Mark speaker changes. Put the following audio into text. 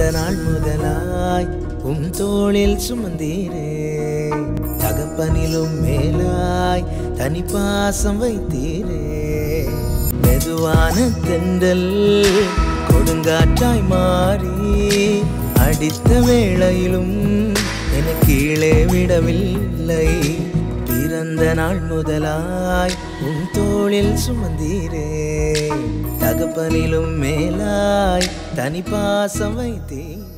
Speaker 1: நாள் முதலாய் உன் தோளில் சுமந்தீரே தகப்பனிலும் மேலாய் தனி பாசம் வைத்தீரே மெதுவான தென்றல் கொடுங்காற்றாய் மாறி அடித்த வேளையிலும் என கீழே விடவில்லை பிறந்த நாள் முதலாய் உன் தோளில் சுமந்தீரே தகப்பனிலும் மேலாய் தனி பாசம் வைத்தீர்